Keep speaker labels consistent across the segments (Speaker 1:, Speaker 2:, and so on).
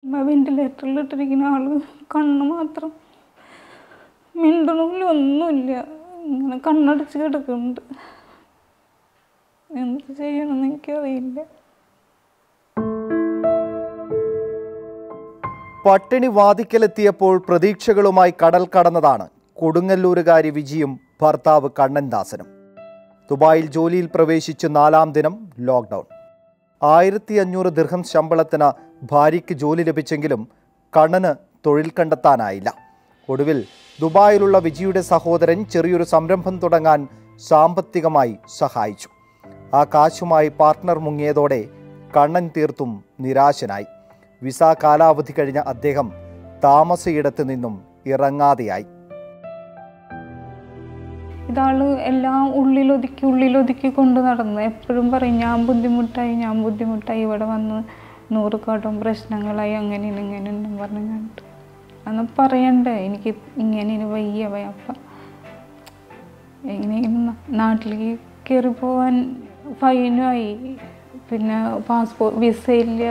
Speaker 1: വെന്റിലേറ്ററിൽ ഇട്ടിരിക്കുന്ന ആള് കണ്ണ് മാത്രം മിണ്ടണില്ല ഒന്നുമില്ല ഇങ്ങനെ കണ്ണടച്ച് കിടക്കുന്നുണ്ട് എന്ത് ചെയ്യണമെന്ന് എനിക്കറിയില്ല
Speaker 2: പട്ടിണി വാതിക്കലെത്തിയപ്പോൾ പ്രതീക്ഷകളുമായി കടൽ കടന്നതാണ് കൊടുങ്ങല്ലൂരുകാരി വിജിയും ഭർത്താവ് കണ്ണൻദാസനും ദുബായിൽ ജോലിയിൽ പ്രവേശിച്ച് നാലാം ദിനം ലോക്ക്ഡൗൺ ആയിരത്തി അഞ്ഞൂറ് ദീർഘം ശമ്പളത്തിന് ഭാര്യയ്ക്ക് ജോലി ലഭിച്ചെങ്കിലും കണ്ണന് തൊഴിൽ കണ്ടെത്താനായില്ല ഒടുവിൽ ദുബായിലുള്ള വിജിയുടെ സഹോദരൻ ചെറിയൊരു സംരംഭം തുടങ്ങാൻ സാമ്പത്തികമായി സഹായിച്ചു ആ കാശുമായി പാർട്ട്ണർ മുങ്ങിയതോടെ കണ്ണൻ തീർത്തും നിരാശനായി വിസ കാലാവധി കഴിഞ്ഞ അദ്ദേഹം താമസയിടത്ത് നിന്നും ഇറങ്ങാതെയായി
Speaker 1: ഇതാള് എല്ലാം ഉള്ളിലൊതുക്കി ഉള്ളിലൊതുക്കി കൊണ്ട് നടന്നു എപ്പോഴും പറയും ഞാൻ ബുദ്ധിമുട്ടായി ഞാൻ ബുദ്ധിമുട്ടായി ഇവിടെ വന്ന് നൂറ് കാട്ടും പ്രശ്നങ്ങളായി അങ്ങനെ ഇങ്ങനെ എന്നും പറഞ്ഞു കണ്ടിട്ട് അന്ന് പറയണ്ടേ എനിക്ക് ഇങ്ങനെ ഇനി വയ്യ വയ്യപ്പ എങ്ങനെയെങ്കിലും നാട്ടിലേക്ക് കയറി പോവാൻ ഫൈനുമായി പിന്നെ പാസ്പോർട്ട് വിസ ഇല്ല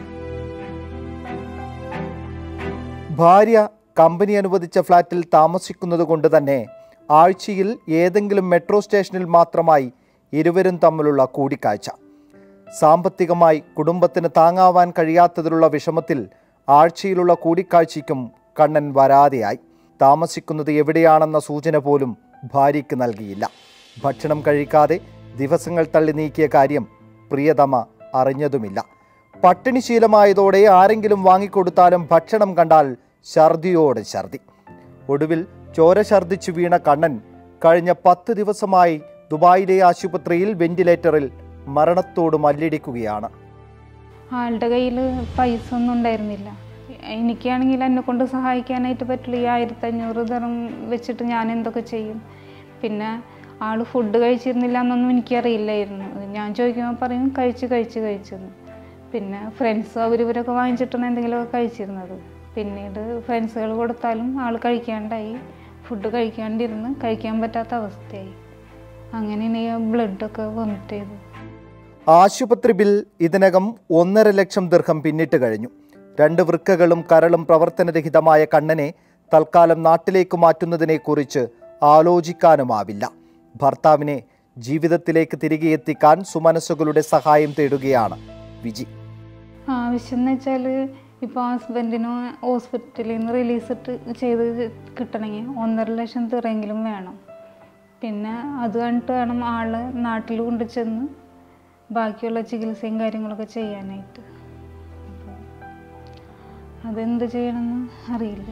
Speaker 2: ഭാര്യ കമ്പനി അനുവദിച്ച ഫ്ലാറ്റിൽ താമസിക്കുന്നത് കൊണ്ട് തന്നെ ആഴ്ചയിൽ ഏതെങ്കിലും മെട്രോ സ്റ്റേഷനിൽ മാത്രമായി ഇരുവരും തമ്മിലുള്ള കൂടിക്കാഴ്ച സാമ്പത്തികമായി കുടുംബത്തിന് താങ്ങാവാൻ കഴിയാത്തതിലുള്ള വിഷമത്തിൽ ആഴ്ചയിലുള്ള കൂടിക്കാഴ്ചയ്ക്കും കണ്ണൻ വരാതെയായി താമസിക്കുന്നത് എവിടെയാണെന്ന സൂചന പോലും ഭാര്യയ്ക്ക് നൽകിയില്ല ഭക്ഷണം കഴിക്കാതെ ദിവസങ്ങൾ തള്ളി നീക്കിയ കാര്യം പ്രിയതമ അറിഞ്ഞതുമില്ല പട്ടിണി ശീലമായതോടെ ആരെങ്കിലും വാങ്ങിക്കൊടുത്താലും ഭക്ഷണം കണ്ടാൽ ഛർദിയോട് ഛർദി ഒടുവിൽ ചോര ഛർദിച്ചു വീണ കണ്ണൻ കഴിഞ്ഞ പത്ത് ദിവസമായി ദുബായിലെ ആശുപത്രിയിൽ വെന്റിലേറ്ററിൽ മരണത്തോട് മല്ലിടിക്കുകയാണ്
Speaker 1: ആളുടെ കയ്യിൽ പൈസ ഒന്നും ഉണ്ടായിരുന്നില്ല എനിക്കാണെങ്കിൽ എന്നെ കൊണ്ട് സഹായിക്കാനായിട്ട് പറ്റില്ല ഈ ആയിരത്തി അഞ്ഞൂറ് തരം വെച്ചിട്ട് ഞാൻ എന്തൊക്കെ ചെയ്യും പിന്നെ ആൾ ഫുഡ് കഴിച്ചിരുന്നില്ല എന്നൊന്നും എനിക്കറിയില്ലായിരുന്നു അത് ഞാൻ ചോദിക്കുമ്പോൾ പറയും കഴിച്ച് കഴിച്ച് കഴിച്ചെന്ന് പിന്നെ ഫ്രണ്ട്സ് അവർ ഇവരൊക്കെ വാങ്ങിച്ചിട്ടാണ് എന്തെങ്കിലുമൊക്കെ കഴിച്ചിരുന്നത് പിന്നീട് ഫ്രണ്ട്സുകൾ കൊടുത്താലും ആൾ കഴിക്കാണ്ടായി ഫുഡ് കഴിക്കാണ്ടിരുന്ന് കഴിക്കാൻ പറ്റാത്ത അവസ്ഥയായി അങ്ങനെ ബ്ലഡൊക്കെ വൊമിറ്റ് ചെയ്തു
Speaker 2: ആശുപത്രി ബിൽ ഇതിനകം ഒന്നര ലക്ഷം ദീർഘം പിന്നിട്ട് കഴിഞ്ഞു രണ്ട് വൃക്കകളും കരളും പ്രവർത്തനരഹിതമായ കണ്ണനെ തൽക്കാലം നാട്ടിലേക്ക് മാറ്റുന്നതിനെക്കുറിച്ച് ആലോചിക്കാനുമാവില്ല ഭർത്താവിനെ ജീവിതത്തിലേക്ക് തിരികെ എത്തിക്കാൻ സുമനസ്സുകളുടെ സഹായം തേടുകയാണ് വിജി
Speaker 1: ആവശ്യം എന്ന് വെച്ചാൽ ഇപ്പോൾ ഹസ്ബൻഡിന് ഹോസ്പിറ്റലിൽ നിന്ന് റിലീസ് ഇട്ട് ചെയ്ത് കിട്ടണമെങ്കിൽ ഒന്നര ലക്ഷം തിറയെങ്കിലും വേണം പിന്നെ അത് കഴിഞ്ഞിട്ട് വേണം ആള് നാട്ടിൽ കൊണ്ടു ചെന്ന് ബാക്കിയുള്ള ചികിത്സയും കാര്യങ്ങളൊക്കെ ചെയ്യാനായിട്ട് അപ്പോൾ അതെന്ത് ചെയ്യണമെന്ന് അറിയില്ല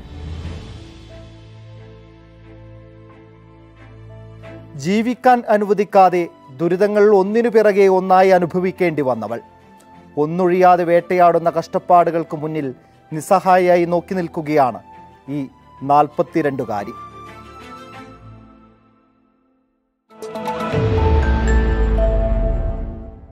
Speaker 2: ജീവിക്കാൻ അനുവദിക്കാതെ ദുരിതങ്ങൾ ഒന്നിനു പിറകെ ഒന്നായി അനുഭവിക്കേണ്ടി വന്നവൾ ഒന്നൊഴിയാതെ വേട്ടയാടുന്ന കഷ്ടപ്പാടുകൾക്ക് മുന്നിൽ നിസ്സഹായായി നോക്കി നിൽക്കുകയാണ് ഈ നാൽപ്പത്തിരണ്ടുകാരി